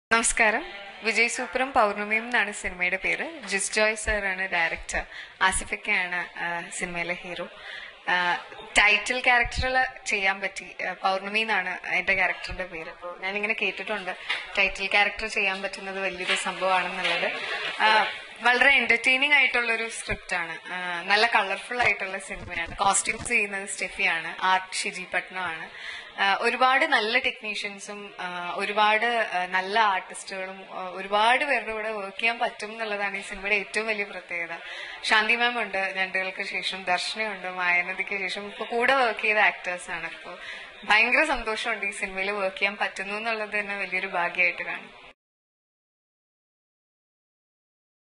നമസ്കാരം വിജയ് സൂപ്പറും പൗർണമിയും എന്നാണ് സിനിമയുടെ പേര് ജിസ് ജോയ് സർ ആണ് ഡയറക്ടർ ആസിഫിക്കയാണ് ആ, സിനിമയിലെ ഹീറോ ടൈറ്റിൽ ക്യാരക്ടറിൽ ചെയ്യാൻ പറ്റി ആ, പൗർണമി എന്നാണ് എന്റെ ക്യാരക്ടറിന്റെ പേര് അപ്പോൾ ഞാനിങ്ങനെ കേട്ടിട്ടുണ്ട് ടൈറ്റിൽ ക്യാരക്ടർ ചെയ്യാൻ പറ്റുന്നത് വലിയൊരു സംഭവമാണെന്നുള്ളത് ആ, വളരെ എന്റർടൈനിങ് ആയിട്ടുള്ള ഒരു സ്ക്രിപ്റ്റ് ആണ് ആ, നല്ല കളർഫുൾ ആയിട്ടുള്ള സിനിമയാണ് കോസ്റ്റ്യൂംസ് ചെയ്യുന്നത് സ്റ്റെഫിയാണ് ആർട്ട് ഷിജി പട്നമാണ് ആ, ഒരുപാട് നല്ല ടെക്നീഷ്യൻസും ആ, ഒരുപാട് ആ, നല്ല ആർട്ടിസ്റ്റുകളും ആ, ഒരുപാട് പേരുടെ കൂടെ വർക്ക് ചെയ്യാൻ പറ്റും എന്നുള്ളതാണ് ഈ സിനിമയുടെ ഏറ്റവും വലിയ പ്രത്യേകത ശാന്തി മാം ഉണ്ട് ഞണ്ടുകൾക്ക് ശേഷം ദർശനയുണ്ട് മായനദിക്ക് ശേഷം ഇപ്പൊ കൂടെ വർക്ക് ചെയ്ത ആക്ടേഴ്സ് ആണ് അപ്പോൾ ഭയങ്കര സന്തോഷമുണ്ട് ഈ സിനിമയിൽ വർക്ക് ചെയ്യാൻ പറ്റുന്നു എന്നുള്ളത് തന്നെ വലിയൊരു ഭാഗ്യമായിട്ട് കാണും